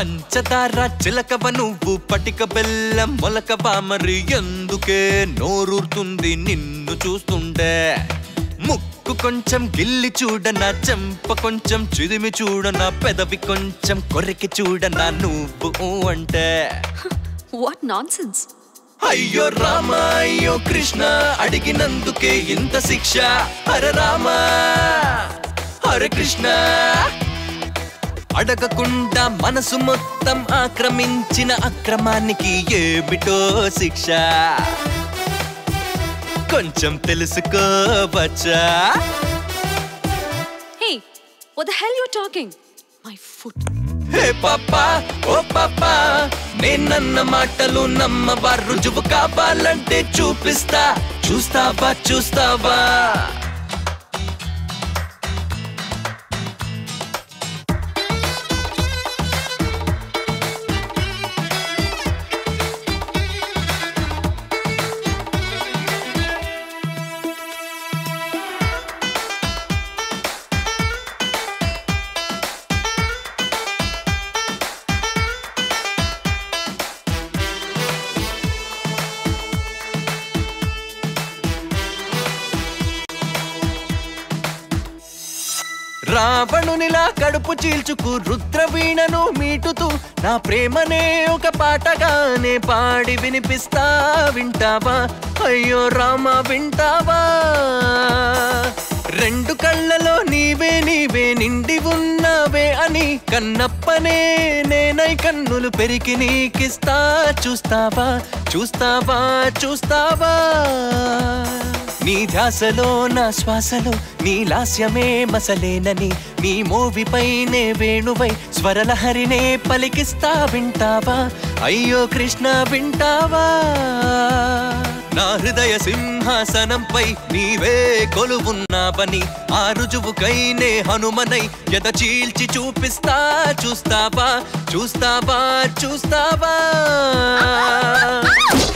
పంచదార చిలకవ నువ్వు పటిక బెల్లం మొలకవా మరి ఎందుకే నోరూరుతుంది నిన్ను చూస్తుంటే ముక్కు కొంచెం గిల్లి చూడనా చెంప కొంచెం చిదిమి చూడనా పెదవి కొంచెం కొరికి చూడనా నువ్వు ఊ అంటే వాట్ నాన్ సెన్స్ అయ్యో రామ అయ్యో కృష్ణ అడిగినందుకే ఇంత శిక్ష హర రామ హరే కృష్ణ అడగకుండా మనసు మొత్తం ఆక్రమించిన అక్రమానికి ఏమిటో శిక్ష కొంచెం తెలుసుకోవచ్చా hey what the hell you talking my foot hey పాపా ఓ పాపా నేనన్న మాటలు నమ్మవా రుజువు కావాలంటే చూపిస్తా చూస్తావా చూస్తావా రావణునిలా కడుపు చీల్చుకు రుద్రవీణను మీటుతూ నా ప్రేమనే ఒక పాటగానే పాడి వినిపిస్తా వింటావా అయ్యో రామ వింటావా రెండు కళ్ళలో నీవే నీవే నిండి ఉన్నావే అని కన్నప్పనే నేనై కన్నులు పెరికి నీకిస్తా చూస్తావా చూస్తావా చూస్తావా నీ ధ్యాసలో నా శ్వాసలో నీ లాస్యమే మసలేనని నీ మోవిపైనే వేణువై స్వరలహరినే పలికిస్తా వింటావా అయ్యో కృష్ణ వింటావా నా హృదయ సింహాసనంపై నీవే కొలువున్నావని ఆ రుజువుకైనే హనుమనై ఎద చీల్చి చూపిస్తా చూస్తావా చూస్తావా చూస్తావా